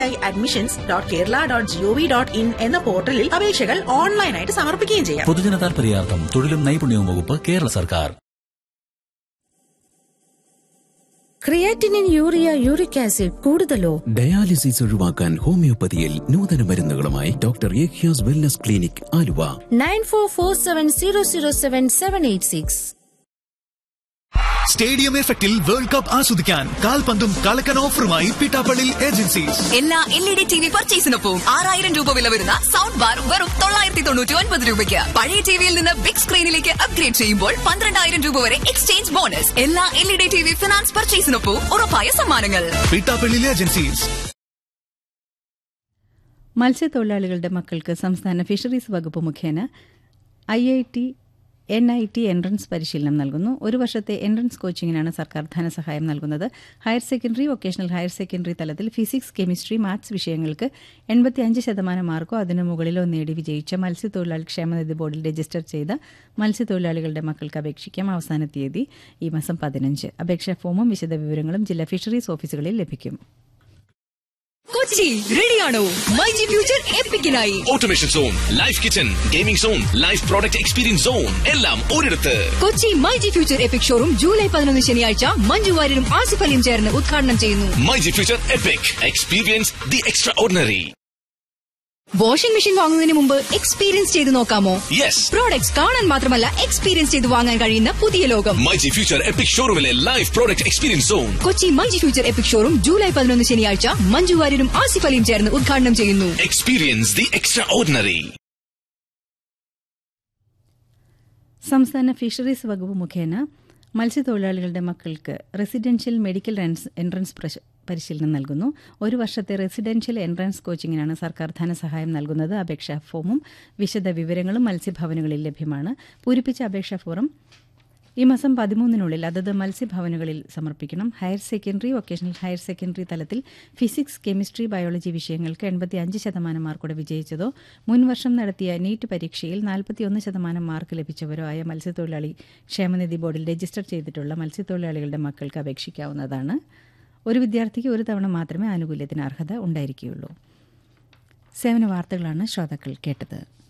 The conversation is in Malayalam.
admissions dot Kerala dot G O V dot in എന്ന പോർട്ടലിൽ അപേക്ഷകൾ ഓൺലൈനായിട്ട് സമർപ്പിക്കുകയും ചെയ്യാം പൊതുജന താൽപര്യാർത്ഥം തൊഴിലും നൈപുണ്യവും വകുപ്പ് കേരള സർക്കാർ ക്രിയാറ്റിനിൻ യൂറിയ യൂറിക് ആസിഡ് കൂടുതലോ ഡയാലിസിസ് ഒഴിവാക്കാൻ ഹോമിയോപ്പതിയിൽ നൂതന മരുന്നുകളുമായി ഡോക്ടർ യേഖ്യാസ് wellness clinic Aluva nine four four seven zero zero seven seven eight six stadium എഫക്റ്റിൽ വേൾഡ് കപ്പ് ആസ്വദിക്കാൻ കാൽപന്തും കളക്കൻ ഓഫറുമായി പിട്ടാപ്പള്ളി ഏജൻസീസ് എല്ലാ L E D T V പർച്ചേസിനൊപ്പം ആറായിരം രൂപ വില വരുന്ന സൗണ്ട് ബാർ വെറും തൊള്ളായിരത്തി തൊണ്ണൂറ്റി ഒൻപത് രൂപയ്ക്ക് പഴയ ടിവിയിൽ നിന്ന് ബിഗ് സ്ക്രീനിലേക്ക് അപ്ഗ്രേഡ് ചെയ്യുമ്പോൾ പന്ത്രണ്ടായിരം രൂപ വരെ എക്സ്ചേഞ്ച് ബോണസ് എല്ലാ L E D T V finance പർച്ചേസിനൊപ്പം ഉറപ്പായ സമ്മാനങ്ങൾ പിട്ടാപ്പള്ളി ഏജൻസീസ് മത്സ്യത്തൊഴിലാളികളുടെ മക്കൾക്ക് സംസ്ഥാന ഫിഷറീസ് വകുപ്പ് മുഖേന I I T N I T entrance പരിശീലനം നൽകുന്നു ഒരു വർഷത്തെ എൻട്രൻസ് കോച്ചിങ്ങിനാണ് സർക്കാർ ധനസഹായം നൽകുന്നത് higher secondary vocational higher secondary തലത്തിൽ ഫിസിക്സ് കെമിസ്ട്രി മാത്സ് വിഷയങ്ങൾക്ക് എൺപത്തിയഞ്ച് ശതമാനം മാർക്കോ അതിനു മുകളിലോ നേടി വിജയിച്ച മത്സ്യത്തൊഴിലാളി ക്ഷേമനിധി ബോർഡിൽ രജിസ്റ്റർ ചെയ്ത മത്സ്യത്തൊഴിലാളികളുടെ മക്കൾക്ക് അപേക്ഷിക്കാം അവസാന തീയതി ഈ മാസം പതിനഞ്ച് അപേക്ഷാ ഫോമും വിശദവിവരങ്ങളും ജില്ലാ ഫിഷറീസ് ഓഫീസുകളിൽ ലഭിക്കും കൊച്ചി റെഡിയാണോ മൈജി ഫ്യൂച്ചർ എപ്പിക്കിനായി automation zone life kitchen gaming zone life product experience zone എല്ലാം ഒരിടത്ത് Kochi myG future epic showroom July പതിനൊന്ന് ശനിയാഴ്ച മഞ്ജു വാര്യരും ആസിഫ് അലിയും ചേർന്ന് ഉദ്ഘാടനം ചെയ്യുന്നു myG future epic experience the extraordinary washing machine വാങ്ങുന്നതിന് മുമ്പ് എക്സ്പീരിയൻസ് ചെയ്ത് നോക്കാമോ യെസ് പ്രോഡക്ട്സ് കാണാൻ മാത്രമല്ല എക്സ്പീരിയൻസ് ചെയ്ത് വാങ്ങാൻ കഴിയുന്ന പുതിയ ലോകം മൈജി ഫ്യൂച്ചർ എപ്പിക് ഷോറൂമിലെ life product experience zone Kochi myG future epic showroom July പതിനൊന്ന് ശനിയാഴ്ച മഞ്ജു വാര്യരും ആസിഫ് അലിയും ചേർന്ന് ഉദ്ഘാടനം ചെയ്യുന്നു എക്സ്പീരിയൻസ് ദി എക്സ്ട്രാ ഓർഡിനറി സംസ്ഥാന ഫിഷറീസ് വകുപ്പ് മുഖേന മത്സ്യത്തൊഴിലാളികളുടെ മക്കൾക്ക് റെസിഡൻഷ്യൽ മെഡിക്കൽ എൻസ് എൻട്രൻസ് പ്രശ- പരിശീലനം നൽകുന്നു ഒരു വർഷത്തെ റെസിഡൻഷ്യൽ എൻട്രൻസ് കോച്ചിങ്ങിനാണ് സർക്കാർ ധനസഹായം നൽകുന്നത് അപേക്ഷാ ഫോമും വിശദ വിവരങ്ങളും മത്സ്യഭവനുകളിൽ ലഭ്യമാണ് പൂരിപ്പിച്ച അപേക്ഷാ ഫോറം ഈ മാസം പതിമൂന്നിനുള്ളിൽ അതത് മത്സ്യഭവനുകളിൽ സമർപ്പിക്കണം higher secondary vocational higher secondary തലത്തിൽ ഫിസിക്സ് കെമിസ്ട്രി ബയോളജി വിഷയങ്ങൾക്ക് എൺപത്തിയഞ്ച് ശതമാനം മാർക്കോടെ വിജയിച്ചതോ മുൻവർഷം നടത്തിയ നീറ്റ് പരീക്ഷയിൽ നാൽപ്പത്തിയൊന്ന് ശതമാനം മാർക്ക് ലഭിച്ചവരോ ആയ മത്സ്യത്തൊഴിലാളി ക്ഷേമനിധി ബോർഡിൽ രജിസ്റ്റർ ചെയ്തിട്ടുള്ള മത്സ്യത്തൊഴിലാളികളുടെ മക്കൾക്ക് അപേക്ഷിക്കാവുന്നതാണ് ഒരു വിദ്യാർത്ഥിക്ക് ഒരു തവണ മാത്രമേ ആനുകൂല്യത്തിന് അർഹത ഉണ്ടായിരിക്കുകയുള്ളൂ സേവന വാർത്തകളാണ് ശ്രോതാക്കൾ കേട്ടത്